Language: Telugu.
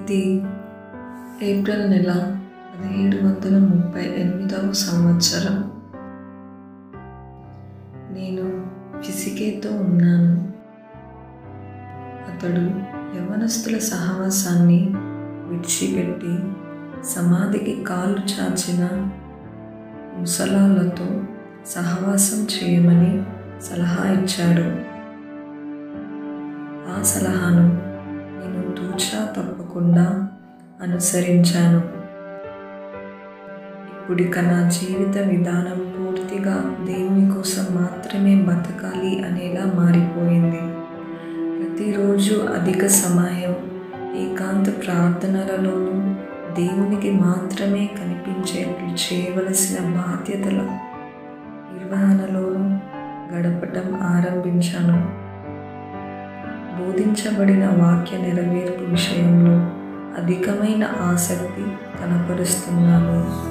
ఇది ఏప్రిల్ నెల పదిహేడు వందల ముప్పై ఎనిమిదవ సంవత్సరం నేను ఫిసికేతో ఉన్నాను అతడు యవనస్తుల సహవాసాన్ని విడిచిపెట్టి సమాధికి కాళ్ళు చాచిన ముసలాలతో సహవాసం చేయమని సలహా ఇచ్చాడు ఆ సలహాను నేను తూచా తప్పకుండా అనుసరించాను ఇప్పుడిక నా జీవిత విధానం పూర్తిగా దేవుని కోసం మాత్రమే బతకాలి అనేలా మారిపోయింది ప్రతిరోజు అధిక సమయం ఏకాంత ప్రార్థనలలోనూ దేవునికి మాత్రమే కనిపించేట్లు చేయవలసిన బాధ్యతల నిర్వహణలోనూ గడపటం ఆరంభించాను బోధించబడిన వాక్య నెరవేర్పు విషయంలో అధికమైన ఆసక్తి కనపరుస్తున్నాను